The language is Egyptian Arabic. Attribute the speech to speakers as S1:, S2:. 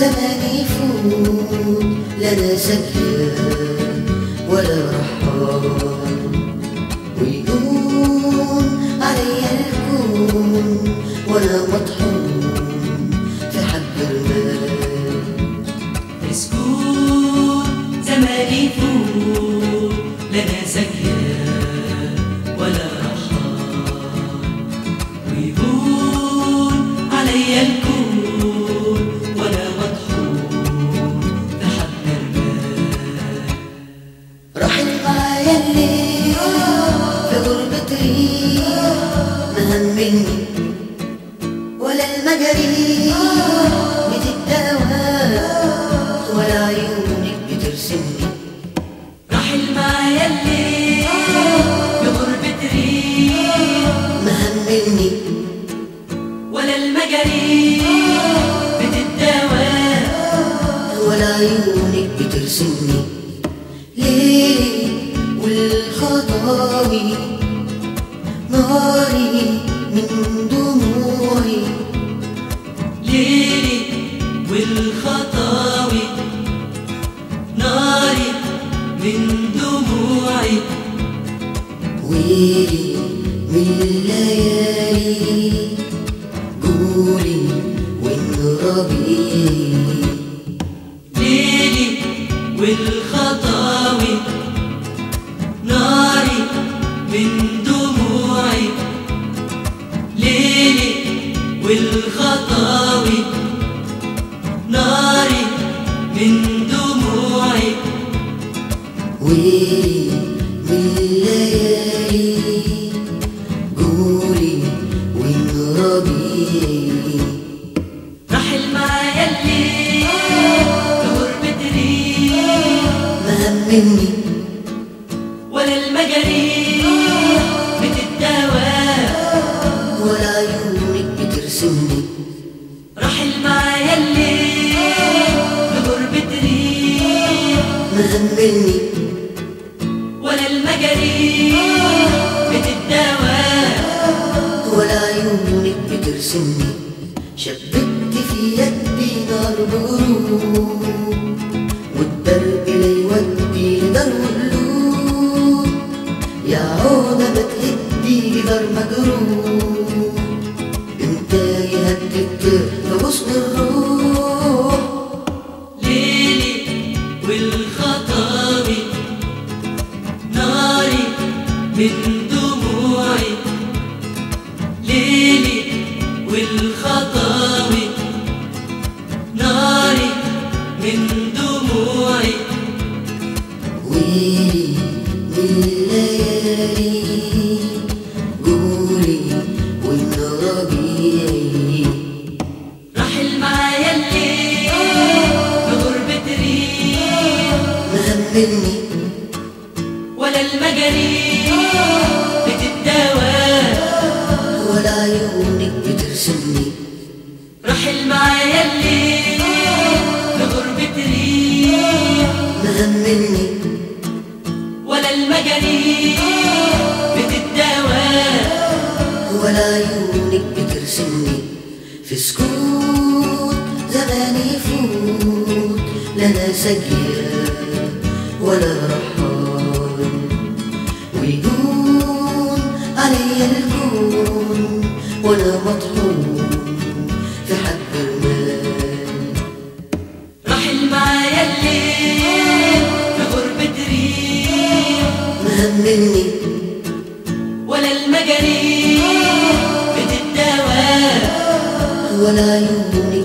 S1: زمان يفوت لا انا سكيان ولا رحال ويقوم علي الكون وانا مطحون في حب المال
S2: مسكون زمان يفوت لنا سكيان ولا رحال ويهون علي الكون وانا مطحون بحب المال
S1: رحل معايا الليل في غربة ريح ما همني ولا المجاري بتداوى ولا عيونك بترسمني
S2: رحل معايا الليل بغربة ريح
S1: ما همني
S2: ولا المجاريح بتتداوى
S1: ولا عيونك بترسمني ليلي والخطاوي ناري من دموعي
S2: ليلي والخطاوي ناري من دموعي
S1: ويلي من الليالي قولي وين ربيعي
S2: ليلي والخطاوي ناري من دموعي ليلي والخطاوي ناري من دموعي
S1: ويلي من الليالي قولي وين ربيعي
S2: رحل معايا الليل بغربة ريح
S1: ما همني
S2: ولا المجاريح بتتداوى
S1: ولا عيونك بترسمني
S2: رحل معايا الليل بغربة ريح
S1: ما همني
S2: ولا المجاريح بتتداوى
S1: ولا عيونك بترسمني شبكت في يدي نار بغروب والدرب لا يودي لدار مقلوب يا عودة ما تهدي لدار مجروح انت يهدي الطير في غصن الروح
S2: ليلي والخطاوي ناري من دموعي ليلي والخطاوي ناري من دموعي
S1: ويلي من الليالي قولي وين ربيعي
S2: رحل معايا الليل بغربة ريح
S1: ما همني
S2: ولا المجاريح بتتداوى
S1: ولا عيونك بترسمني
S2: رحل معايا الليل بغربة ريح
S1: ما همني
S2: ولا المجاريح بتتداوى
S1: ولا عيونك بترسمني في سكوت زمان يفوت لنا سجيان ولا رحال ويدوم علي الكون وانا مطحون في حب المال
S2: رحل معايا الليل بغربة ريح
S1: ما همني
S2: ولا المجاريح بتتداوى
S1: ولا عيونك